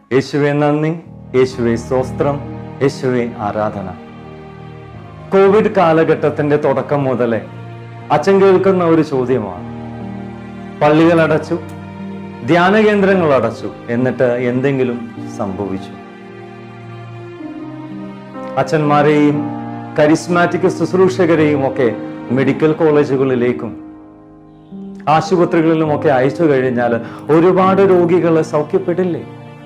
യേശുവെ നന്ദി യേശുവെ സ്തോത്രം യേശുവെ ആരാധന കോവിഡ് കാലഘട്ടത്തിന്റെ തുടക്കം മുതലേ അച്ഛൻ കേൾക്കുന്ന ഒരു ചോദ്യമാണ് പള്ളികൾ അടച്ചു ധ്യാന കേന്ദ്രങ്ങൾ അടച്ചു എന്നിട്ട് എന്തെങ്കിലും സംഭവിച്ചു അച്ഛന്മാരെയും കരിസ്മാറ്റിക് ശുശ്രൂഷകരെയും ഒക്കെ മെഡിക്കൽ കോളേജുകളിലേക്കും ആശുപത്രികളിലുമൊക്കെ അയച്ചു കഴിഞ്ഞാൽ ഒരുപാട് രോഗികൾ സൗഖ്യപ്പെടില്ലേ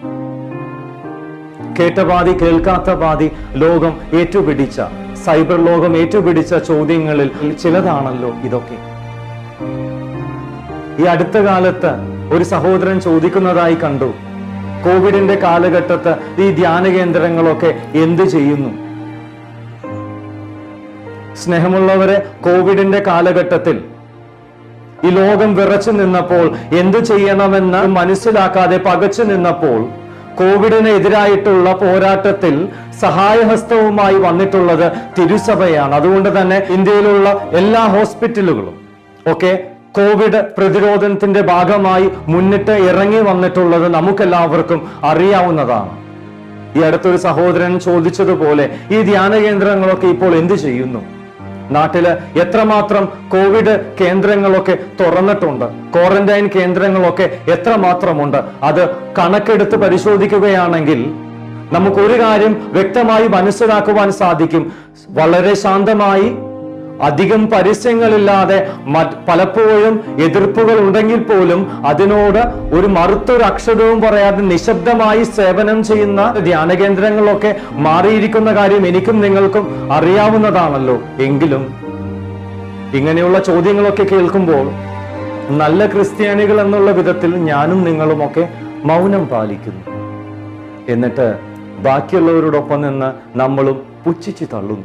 കേട്ട പാതി കേൾക്കാത്ത പാതി ലോകം ഏറ്റുപിടിച്ച സൈബർ ലോകം ഏറ്റുപിടിച്ച ചോദ്യങ്ങളിൽ ചിലതാണല്ലോ ഇതൊക്കെ ഈ അടുത്ത കാലത്ത് ഒരു സഹോദരൻ ചോദിക്കുന്നതായി കണ്ടു കോവിഡിന്റെ കാലഘട്ടത്ത് ഈ ധ്യാന കേന്ദ്രങ്ങളൊക്കെ എന്ത് ചെയ്യുന്നു സ്നേഹമുള്ളവരെ കോവിഡിന്റെ കാലഘട്ടത്തിൽ ഈ ലോകം വിറച്ചു നിന്നപ്പോൾ എന്തു ചെയ്യണമെന്ന് മനസ്സിലാക്കാതെ പകച്ചു നിന്നപ്പോൾ കോവിഡിന് എതിരായിട്ടുള്ള പോരാട്ടത്തിൽ സഹായഹസ്തവുമായി വന്നിട്ടുള്ളത് തിരുസഭയാണ് അതുകൊണ്ട് തന്നെ ഇന്ത്യയിലുള്ള എല്ലാ ഹോസ്പിറ്റലുകളും ഒക്കെ കോവിഡ് പ്രതിരോധത്തിന്റെ ഭാഗമായി മുന്നിട്ട് ഇറങ്ങി വന്നിട്ടുള്ളത് നമുക്കെല്ലാവർക്കും അറിയാവുന്നതാണ് ഈ അടുത്തൊരു സഹോദരൻ ചോദിച്ചതുപോലെ ഈ ധ്യാന കേന്ദ്രങ്ങളൊക്കെ ഇപ്പോൾ എന്ത് ചെയ്യുന്നു നാട്ടില് എത്രമാത്രം കോവിഡ് കേന്ദ്രങ്ങളൊക്കെ തുറന്നിട്ടുണ്ട് ക്വാറന്റൈൻ കേന്ദ്രങ്ങളൊക്കെ എത്രമാത്രമുണ്ട് അത് കണക്കെടുത്ത് പരിശോധിക്കുകയാണെങ്കിൽ നമുക്ക് ഒരു കാര്യം വ്യക്തമായി മനസ്സിലാക്കുവാൻ സാധിക്കും വളരെ ശാന്തമായി അധികം പരസ്യങ്ങളില്ലാതെ മറ്റ് പലപ്പോഴും എതിർപ്പുകൾ ഉണ്ടെങ്കിൽ പോലും അതിനോട് ഒരു മറുത്തൊരു അക്ഷരവും പറയാതെ നിശബ്ദമായി സേവനം ചെയ്യുന്ന ധ്യാന കേന്ദ്രങ്ങളൊക്കെ മാറിയിരിക്കുന്ന കാര്യം എനിക്കും നിങ്ങൾക്കും അറിയാവുന്നതാണല്ലോ എങ്കിലും ഇങ്ങനെയുള്ള ചോദ്യങ്ങളൊക്കെ കേൾക്കുമ്പോൾ നല്ല ക്രിസ്ത്യാനികൾ എന്നുള്ള വിധത്തിൽ ഞാനും നിങ്ങളുമൊക്കെ മൗനം പാലിക്കുന്നു എന്നിട്ട് ബാക്കിയുള്ളവരോടൊപ്പം നിന്ന് നമ്മളും പുച്ഛിച്ചു തള്ളുന്നു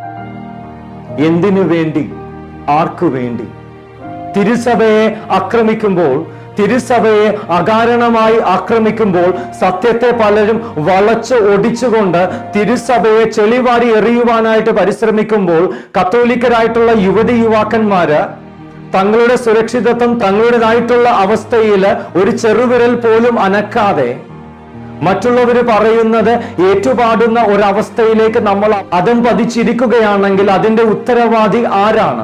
എന്തിനു വേണ്ടി ആർക്കു വേണ്ടി തിരുസഭയെ ആക്രമിക്കുമ്പോൾ തിരുസഭയെ അകാരണമായി ആക്രമിക്കുമ്പോൾ സത്യത്തെ പലരും വളച്ച് ഒടിച്ചുകൊണ്ട് തിരുസഭയെ ചെളിവാരി എറിയുവാനായിട്ട് പരിശ്രമിക്കുമ്പോൾ കത്തോലിക്കരായിട്ടുള്ള യുവതി യുവാക്കന്മാര് തങ്ങളുടെ സുരക്ഷിതത്വം തങ്ങളുടേതായിട്ടുള്ള അവസ്ഥയിൽ ഒരു ചെറുവിരൽ പോലും അനക്കാതെ മറ്റുള്ളവർ പറയുന്നത് ഏറ്റുപാടുന്ന ഒരവസ്ഥയിലേക്ക് നമ്മൾ അതം പതിച്ചിരിക്കുകയാണെങ്കിൽ അതിന്റെ ഉത്തരവാദി ആരാണ്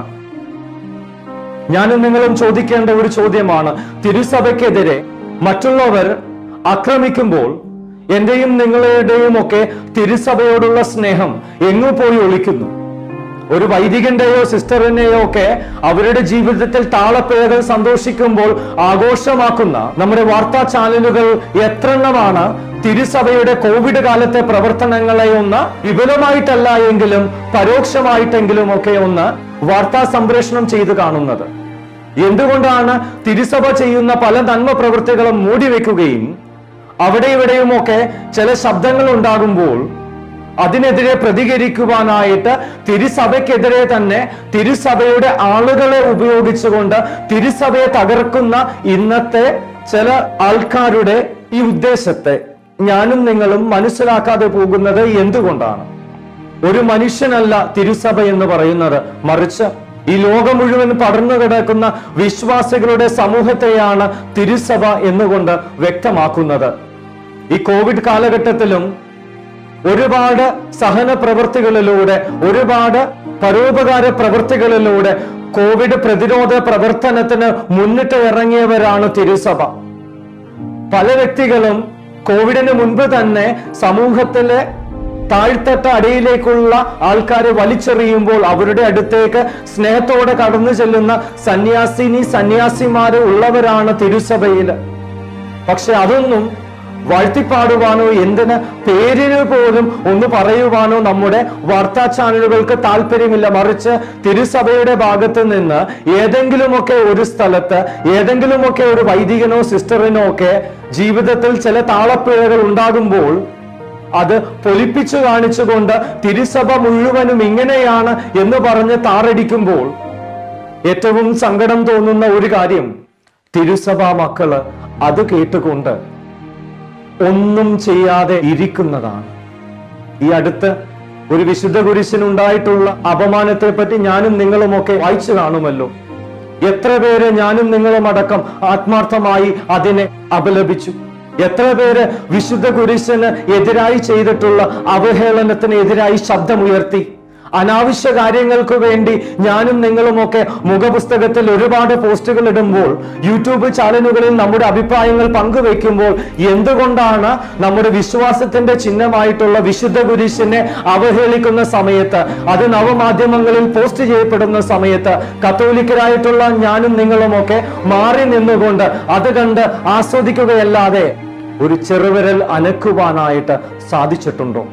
ഞാനും നിങ്ങളും ചോദിക്കേണ്ട ഒരു ചോദ്യമാണ് തിരുസഭയ്ക്കെതിരെ മറ്റുള്ളവർ ആക്രമിക്കുമ്പോൾ എന്റെയും നിങ്ങളുടെയും ഒക്കെ തിരുസഭയോടുള്ള സ്നേഹം എങ്ങു പോയി ഒളിക്കുന്നു ഒരു വൈദികന്റെയോ സിസ്റ്ററിനെയോ ഒക്കെ അവരുടെ ജീവിതത്തിൽ താളപ്പിഴകൾ സന്തോഷിക്കുമ്പോൾ ആഘോഷമാക്കുന്ന നമ്മുടെ വാർത്താ ചാനലുകൾ എത്രണ്ണമാണ് തിരുസഭയുടെ കോവിഡ് കാലത്തെ പ്രവർത്തനങ്ങളെ ഒന്ന് വിപുലമായിട്ടല്ല എങ്കിലും പരോക്ഷമായിട്ടെങ്കിലും ഒക്കെ ഒന്ന് വാർത്താ സംപ്രേഷണം ചെയ്തു കാണുന്നത് എന്തുകൊണ്ടാണ് തിരുസഭ ചെയ്യുന്ന പല നന്മ പ്രവൃത്തികളും മൂടിവെക്കുകയും അവിടെ ഇവിടെയുമൊക്കെ ചില ശബ്ദങ്ങൾ ഉണ്ടാകുമ്പോൾ അതിനെതിരെ പ്രതികരിക്കുവാനായിട്ട് തിരുസഭയ്ക്കെതിരെ തന്നെ തിരുസഭയുടെ ആളുകളെ ഉപയോഗിച്ചുകൊണ്ട് തിരുസഭയെ തകർക്കുന്ന ഇന്നത്തെ ചില ആൾക്കാരുടെ ഈ ഉദ്ദേശത്തെ ഞാനും നിങ്ങളും മനസ്സിലാക്കാതെ പോകുന്നത് എന്തുകൊണ്ടാണ് ഒരു മനുഷ്യനല്ല തിരുസഭ എന്ന് പറയുന്നത് മറിച്ച് ഈ ലോകം മുഴുവൻ പടർന്നു കിടക്കുന്ന വിശ്വാസികളുടെ സമൂഹത്തെയാണ് തിരുസഭ എന്നുകൊണ്ട് വ്യക്തമാക്കുന്നത് ഈ കോവിഡ് കാലഘട്ടത്തിലും ഒരുപാട് സഹന പ്രവൃത്തികളിലൂടെ ഒരുപാട് പരോപകാര പ്രവൃത്തികളിലൂടെ കോവിഡ് പ്രതിരോധ പ്രവർത്തനത്തിന് മുന്നിട്ട് ഇറങ്ങിയവരാണ് തിരുസഭ പല വ്യക്തികളും കോവിഡിന് മുൻപ് തന്നെ സമൂഹത്തിലെ താഴ്ത്തട്ട അടിയിലേക്കുള്ള ആൾക്കാരെ വലിച്ചെറിയുമ്പോൾ അവരുടെ അടുത്തേക്ക് സ്നേഹത്തോടെ കടന്നു ചെല്ലുന്ന സന്യാസിനി സന്യാസിമാര് ഉള്ളവരാണ് തിരുസഭയില് പക്ഷെ അതൊന്നും വാഴ്ത്തിപ്പാടുവാനോ എന്തിന് പേരിന് പോലും ഒന്ന് പറയുവാനോ നമ്മുടെ വാർത്താ ചാനലുകൾക്ക് താല്പര്യമില്ല മറിച്ച് തിരുസഭയുടെ ഭാഗത്ത് നിന്ന് ഏതെങ്കിലുമൊക്കെ ഒരു സ്ഥലത്ത് ഏതെങ്കിലുമൊക്കെ ഒരു വൈദികനോ സിസ്റ്ററിനോ ഒക്കെ ജീവിതത്തിൽ ചില താളപ്പിഴകൾ ഉണ്ടാകുമ്പോൾ അത് പൊലിപ്പിച്ചു കാണിച്ചുകൊണ്ട് തിരുസഭ മുഴുവനും ഇങ്ങനെയാണ് എന്ന് പറഞ്ഞ് താറടിക്കുമ്പോൾ ഏറ്റവും സങ്കടം തോന്നുന്ന ഒരു കാര്യം തിരുസഭാ മക്കള് അത് കേട്ടുകൊണ്ട് ഒന്നും ചെയ്യാതെ ഇരിക്കുന്നതാണ് ഈ അടുത്ത് ഒരു വിശുദ്ധ കുരിശിനുണ്ടായിട്ടുള്ള അപമാനത്തെ പറ്റി ഞാനും നിങ്ങളുമൊക്കെ വായിച്ചു കാണുമല്ലോ എത്ര പേര് ഞാനും നിങ്ങളും അടക്കം ആത്മാർത്ഥമായി അതിനെ അപലപിച്ചു എത്ര പേര് വിശുദ്ധ കുരിശന് എതിരായി ചെയ്തിട്ടുള്ള അവഹേളനത്തിന് എതിരായി ശബ്ദമുയർത്തി അനാവശ്യ കാര്യങ്ങൾക്ക് വേണ്ടി ഞാനും നിങ്ങളുമൊക്കെ മുഖപുസ്തകത്തിൽ ഒരുപാട് പോസ്റ്റുകൾ ഇടുമ്പോൾ യൂട്യൂബ് ചാനലുകളിൽ നമ്മുടെ അഭിപ്രായങ്ങൾ പങ്കുവെക്കുമ്പോൾ എന്തുകൊണ്ടാണ് നമ്മുടെ വിശ്വാസത്തിന്റെ ചിഹ്നമായിട്ടുള്ള വിശുദ്ധ കുരിശിനെ അവഹേളിക്കുന്ന സമയത്ത് അത് നവമാധ്യമങ്ങളിൽ പോസ്റ്റ് ചെയ്യപ്പെടുന്ന സമയത്ത് കത്തോലിക്കരായിട്ടുള്ള ഞാനും നിങ്ങളുമൊക്കെ മാറി നിന്നുകൊണ്ട് അത് കണ്ട് ആസ്വദിക്കുകയല്ലാതെ ഒരു ചെറുവിരൽ അനക്കുവാനായിട്ട് സാധിച്ചിട്ടുണ്ടോ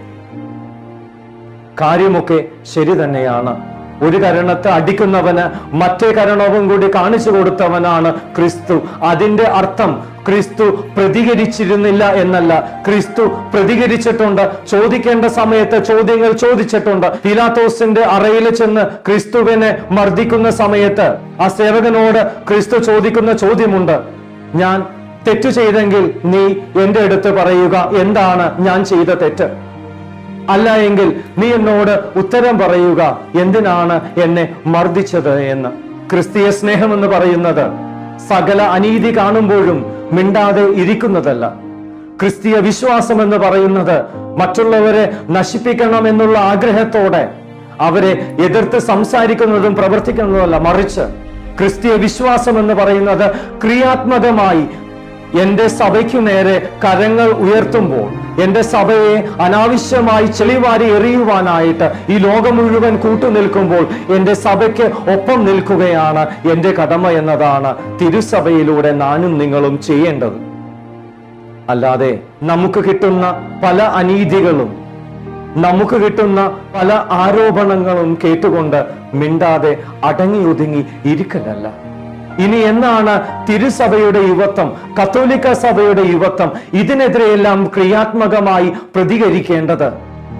കാര്യമൊക്കെ ശരി തന്നെയാണ് ഒരു കരണത്തെ അടിക്കുന്നവന് മറ്റേ കരണവും കൂടി കാണിച്ചു കൊടുത്തവനാണ് ക്രിസ്തു അതിന്റെ അർത്ഥം ക്രിസ്തു പ്രതികരിച്ചിരുന്നില്ല എന്നല്ല ക്രിസ്തു പ്രതികരിച്ചിട്ടുണ്ട് ചോദിക്കേണ്ട സമയത്ത് ചോദ്യങ്ങൾ ചോദിച്ചിട്ടുണ്ട് പിലാത്തോസിന്റെ അറയിൽ ചെന്ന് ക്രിസ്തുവിനെ മർദ്ദിക്കുന്ന സമയത്ത് ആ സേവകനോട് ക്രിസ്തു ചോദിക്കുന്ന ചോദ്യമുണ്ട് ഞാൻ തെറ്റു ചെയ്തെങ്കിൽ നീ എന്റെ അടുത്ത് പറയുക എന്താണ് ഞാൻ ചെയ്ത തെറ്റ് അല്ല എങ്കിൽ നീ എന്നോട് ഉത്തരം പറയുക എന്തിനാണ് എന്നെ മർദ്ദിച്ചത് എന്ന് ക്രിസ്തീയ സ്നേഹം എന്ന് പറയുന്നത് സകല അനീതി കാണുമ്പോഴും മിണ്ടാതെ ഇരിക്കുന്നതല്ല ക്രിസ്തീയ വിശ്വാസം എന്ന് പറയുന്നത് മറ്റുള്ളവരെ നശിപ്പിക്കണം എന്നുള്ള ആഗ്രഹത്തോടെ അവരെ എതിർത്ത് സംസാരിക്കുന്നതും പ്രവർത്തിക്കുന്നതുമല്ല മറിച്ച് ക്രിസ്തീയ വിശ്വാസം എന്ന് പറയുന്നത് ക്രിയാത്മകമായി എന്റെ സഭയ്ക്കു നേരെ കരങ്ങൾ ഉയർത്തുമ്പോൾ എന്റെ സഭയെ അനാവശ്യമായി ചെളിവാരി എറിയുവാനായിട്ട് ഈ ലോകം മുഴുവൻ കൂട്ടുനിൽക്കുമ്പോൾ എന്റെ സഭയ്ക്ക് ഒപ്പം നിൽക്കുകയാണ് എന്റെ കടമ എന്നതാണ് തിരുസഭയിലൂടെ ഞാനും നിങ്ങളും ചെയ്യേണ്ടത് അല്ലാതെ നമുക്ക് കിട്ടുന്ന പല അനീതികളും നമുക്ക് കിട്ടുന്ന പല ആരോപണങ്ങളും കേട്ടുകൊണ്ട് മിണ്ടാതെ അടങ്ങി ഒതുങ്ങി ഇരിക്കലല്ല ഇനി എന്നാണ് തിരുസഭയുടെ യുവത്വം കത്തോലിക്ക സഭയുടെ യുവത്വം ഇതിനെതിരെയെല്ലാം ക്രിയാത്മകമായി പ്രതികരിക്കേണ്ടത്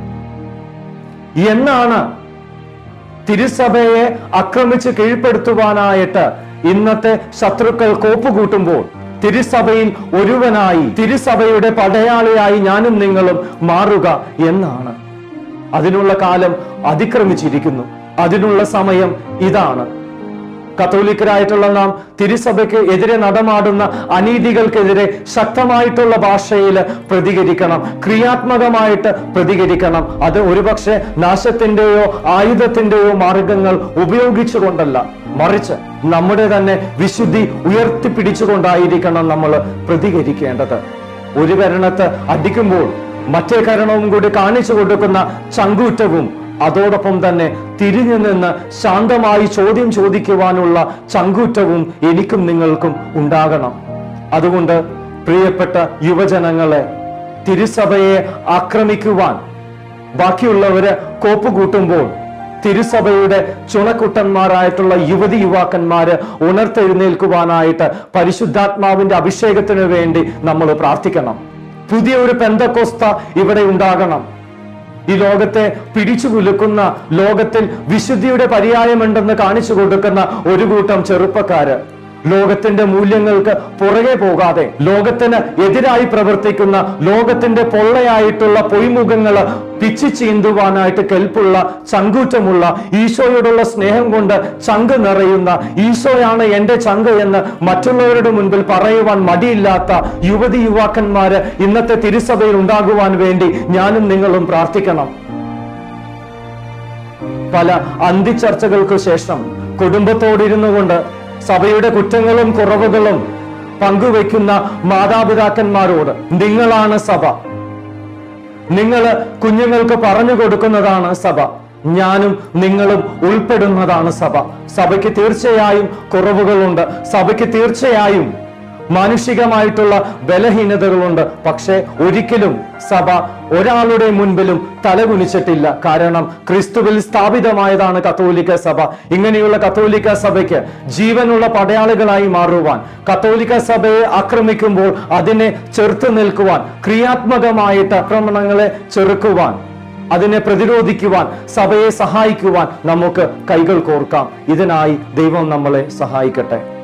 എന്നാണ് തിരുസഭയെ ആക്രമിച്ച് കീഴ്പ്പെടുത്തുവാനായിട്ട് ഇന്നത്തെ ശത്രുക്കൾ കോപ്പുകൂട്ടുമ്പോൾ തിരുസഭയിൽ ഒരുവനായി തിരുസഭയുടെ പടയാളിയായി ഞാനും നിങ്ങളും മാറുക എന്നാണ് അതിനുള്ള കാലം അതിക്രമിച്ചിരിക്കുന്നു അതിനുള്ള സമയം ഇതാണ് കത്തോലിക്കരായിട്ടുള്ള നാം തിരുസഭയ്ക്ക് എതിരെ നടമാടുന്ന അനീതികൾക്കെതിരെ ശക്തമായിട്ടുള്ള ഭാഷയിൽ പ്രതികരിക്കണം ക്രിയാത്മകമായിട്ട് പ്രതികരിക്കണം അത് ഒരുപക്ഷെ നാശത്തിന്റെയോ ആയുധത്തിന്റെയോ മാർഗങ്ങൾ ഉപയോഗിച്ചുകൊണ്ടല്ല മറിച്ച് നമ്മുടെ തന്നെ വിശുദ്ധി ഉയർത്തിപ്പിടിച്ചുകൊണ്ടായിരിക്കണം നമ്മൾ പ്രതികരിക്കേണ്ടത് ഒരു കരണത്ത് അടിക്കുമ്പോൾ മറ്റേ കരണവും കൂടി കാണിച്ചു കൊടുക്കുന്ന ചങ്കൂറ്റവും അതോടൊപ്പം തന്നെ തിരിഞ്ഞു നിന്ന് ശാന്തമായി ചോദ്യം ചോദിക്കുവാനുള്ള ചങ്കൂറ്റവും എനിക്കും നിങ്ങൾക്കും ഉണ്ടാകണം അതുകൊണ്ട് പ്രിയപ്പെട്ട യുവജനങ്ങളെ തിരുസഭയെ ആക്രമിക്കുവാൻ ബാക്കിയുള്ളവര് കോപ്പുകൂട്ടുമ്പോൾ തിരുസഭയുടെ ചുണക്കുട്ടന്മാരായിട്ടുള്ള യുവതി യുവാക്കന്മാര് ഉണർത്തെഴുന്നേൽക്കുവാനായിട്ട് പരിശുദ്ധാത്മാവിന്റെ അഭിഷേകത്തിന് വേണ്ടി നമ്മൾ പ്രാർത്ഥിക്കണം പുതിയ ഒരു പെന്തക്കൊസ്ത ഇവിടെ ഉണ്ടാകണം ഈ ലോകത്തെ പിടിച്ചു കുലുക്കുന്ന ലോകത്തിൽ വിശുദ്ധിയുടെ പര്യായമുണ്ടെന്ന് കാണിച്ചു കൊടുക്കുന്ന ഒരു കൂട്ടം ചെറുപ്പക്കാര് ലോകത്തിന്റെ മൂല്യങ്ങൾക്ക് പുറകെ പോകാതെ ലോകത്തിന് എതിരായി പ്രവർത്തിക്കുന്ന ലോകത്തിന്റെ പൊള്ളയായിട്ടുള്ള പൊയ്മുഖങ്ങള് പിച്ചു ചീന്തുവാനായിട്ട് കെൽപ്പുള്ള ചങ്കൂറ്റമുള്ള ഈശോയോടുള്ള സ്നേഹം കൊണ്ട് ചങ്ക് നിറയുന്ന ഈശോയാണ് എന്റെ ചങ്ക് എന്ന് മറ്റുള്ളവരുടെ മുൻപിൽ പറയുവാൻ മടിയില്ലാത്ത യുവതി യുവാക്കന്മാര് ഇന്നത്തെ തിരുസഭയിൽ ഉണ്ടാകുവാൻ വേണ്ടി ഞാനും നിങ്ങളും പ്രാർത്ഥിക്കണം പല അന്തിച്ചർച്ചകൾക്ക് ശേഷം കുടുംബത്തോടിരുന്നു കൊണ്ട് സഭയുടെ കുറ്റങ്ങളും കുറവുകളും പങ്കുവെക്കുന്ന മാതാപിതാക്കന്മാരോട് നിങ്ങളാണ് സഭ നിങ്ങൾ കുഞ്ഞുങ്ങൾക്ക് പറഞ്ഞു കൊടുക്കുന്നതാണ് സഭ ഞാനും നിങ്ങളും ഉൾപ്പെടുന്നതാണ് സഭ സഭയ്ക്ക് തീർച്ചയായും കുറവുകളുണ്ട് സഭയ്ക്ക് തീർച്ചയായും മാനുഷികമായിട്ടുള്ള ബലഹീനതകളുണ്ട് പക്ഷേ ഒരിക്കലും സഭ ഒരാളുടെ മുൻപിലും തലകുനിച്ചിട്ടില്ല കാരണം ക്രിസ്തുവിൽ സ്ഥാപിതമായതാണ് കത്തോലിക്ക സഭ ഇങ്ങനെയുള്ള കത്തോലിക്ക സഭയ്ക്ക് ജീവനുള്ള പടയാളികളായി മാറുവാൻ കത്തോലിക്ക സഭയെ ആക്രമിക്കുമ്പോൾ അതിനെ ചെറുത്തു നിൽക്കുവാൻ ക്രിയാത്മകമായിട്ട് ആക്രമണങ്ങളെ ചെറുക്കുവാൻ അതിനെ പ്രതിരോധിക്കുവാൻ സഭയെ സഹായിക്കുവാൻ നമുക്ക് കൈകൾ കോർക്കാം ഇതിനായി ദൈവം നമ്മളെ സഹായിക്കട്ടെ